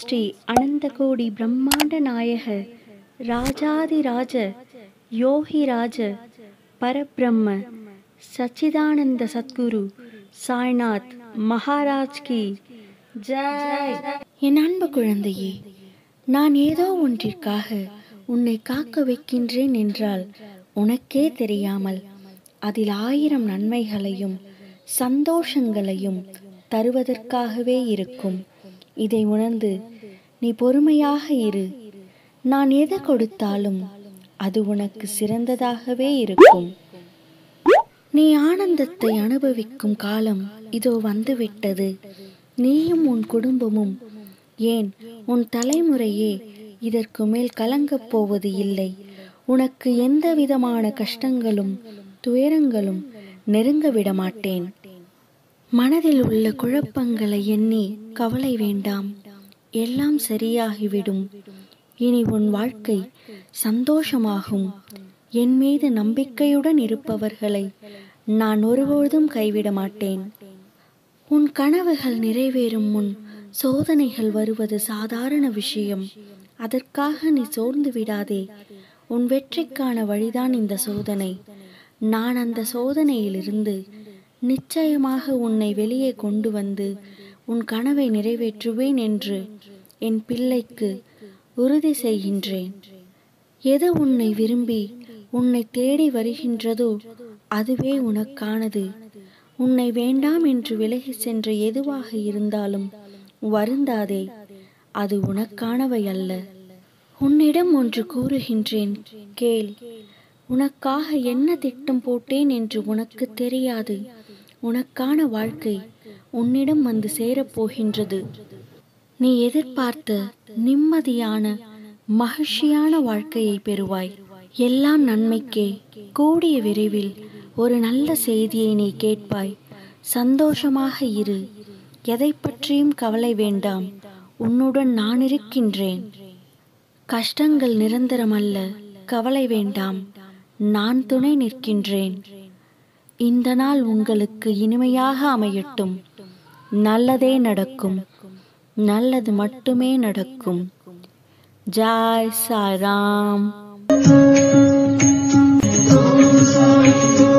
ஸ்ரீ அனந்தகோடி பிரம்மாண்ட நாயக ராஜாதிராஜ யோகிராஜ பரபிரம்ம சச்சிதானந்த சத்குரு சாய்நாத் மகாராஜ் கி ஜெய் என் அன்பு குழந்தையே நான் ஏதோ ஒன்றிற்காக உன்னை காக்க வைக்கின்றேன் என்றால் உனக்கே தெரியாமல் அதில் ஆயிரம் நன்மைகளையும் சந்தோஷங்களையும் தருவதற்காகவே இருக்கும் இதை உணர்ந்து நீ பொறுமையாக இரு நான் எது கொடுத்தாலும் அது உனக்கு சிறந்ததாகவே இருக்கும் நீ ஆனந்தத்தை அனுபவிக்கும் காலம் இதோ வந்துவிட்டது நீயும் உன் குடும்பமும் ஏன் உன் தலைமுறையே இதற்கு மேல் கலங்கப் போவது இல்லை உனக்கு எந்த விதமான கஷ்டங்களும் துயரங்களும் நெருங்க விட மாட்டேன் மனதில் உள்ள குழப்பங்களை எண்ணி கவலை வேண்டாம் எல்லாம் சரியாகிவிடும் இனி உன் வாழ்க்கை சந்தோஷமாகும் என் மீது நம்பிக்கையுடன் இருப்பவர்களை நான் ஒருபொழுதும் கைவிட மாட்டேன் உன் கனவுகள் நிறைவேறும் முன் சோதனைகள் வருவது சாதாரண விஷயம் அதற்காக நீ சோர்ந்து விடாதே உன் வெற்றிக்கான வழிதான் இந்த சோதனை நான் அந்த சோதனையிலிருந்து நிச்சயமாக உன்னை வெளியே கொண்டு வந்து உன் கனவை நிறைவேற்றுவேன் என்று என் பிள்ளைக்கு உறுதி செய்கின்றேன் எது உன்னை விரும்பி உன்னை தேடி வருகின்றதோ அதுவே உனக்கானது உன்னை வேண்டாம் என்று விலகி சென்ற எதுவாக இருந்தாலும் வருந்தாதே அது உனக்கானவை அல்ல உன்னிடம் ஒன்று கூறுகின்றேன் கேள் உனக்காக என்ன திட்டம் போட்டேன் என்று உனக்கு தெரியாது உனக்கான வாழ்க்கை உன்னிடம் வந்து சேரப்போகின்றது நீ எதிர்பார்த்த நிம்மதியான மகிழ்ச்சியான வாழ்க்கையை பெறுவாய் எல்லாம் நன்மைக்கே கூடிய விரைவில் ஒரு நல்ல செய்தியை நீ கேட்பாய் சந்தோஷமாக இரு எதை பற்றியும் கவலை வேண்டாம் உன்னுடன் நான் இருக்கின்றேன் கஷ்டங்கள் நிரந்தரமல்ல கவலை வேண்டாம் நான் துணை நிற்கின்றேன் இந்த நாள் உங்களுக்கு இனிமையாக அமையட்டும் நல்லதே நடக்கும் நல்லது மட்டுமே நடக்கும் ஜாய் சாய்ராம் Om Sai